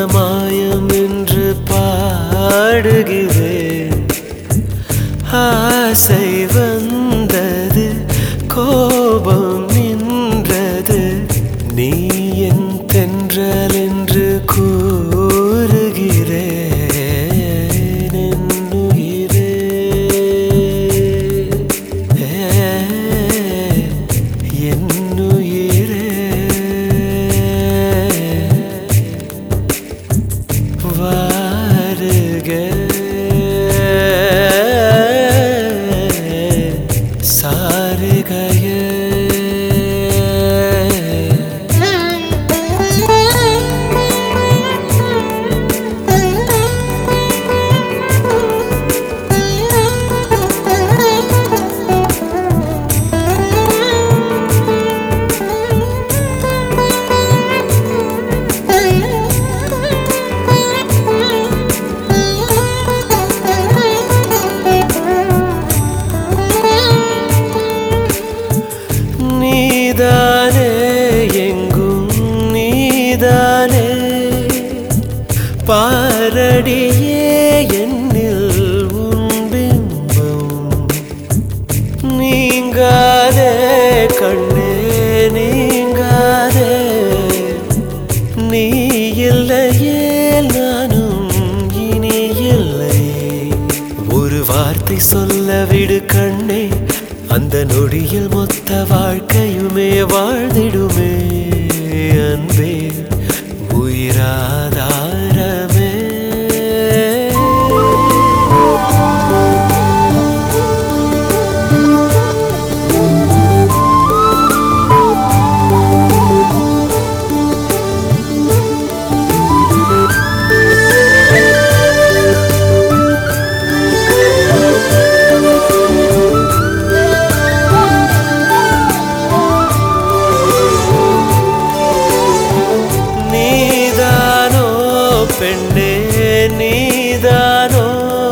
மாயம் என்று பாடுகிறேன் ஆசை வந்தது கோபம் நின்றது நீ என் தென்றல் என்று கூறுகிறேன் என் உயிரே. என் உயிரே வாருக சாருகைய நீதானே எங்கும் நீதானே பாரடியே என்னில் உன் பிம்பம் நீங்காதே கண்ணே நீங்காதே நீ இல்லையே நானும் இனி இல்லை ஒரு வார்த்தை சொல்ல விடு கண்ணே அந்த நொடியில் மொத்த வாழ்க்கையுமே வாழ்ந்திடுமே அன்பே உயிராதாரமே நீதானோ பெண்ணே நீதானோ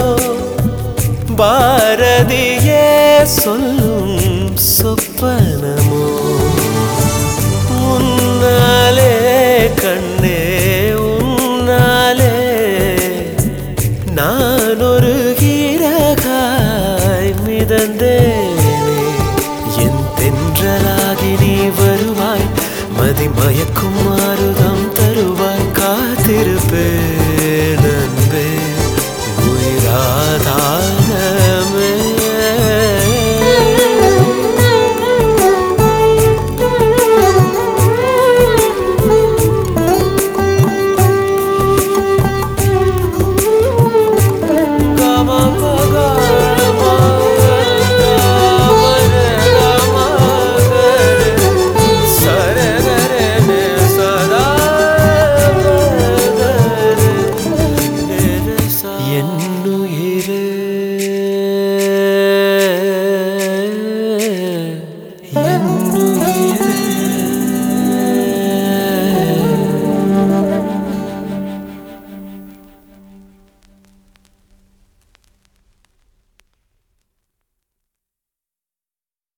பாரதியே சொல்லும் சொப்பனமோ உன்னாலே கண்ணே உன்னாலே நான் ஒரு கீரகாய் மிதந்தேனே என் தென்றலாகி நீ வருவாய் மதிமயக்கும் மாறுதம் தருவாய் காத்திருப்பேன் அன்பே உயிராதாரமே என்னுயிரே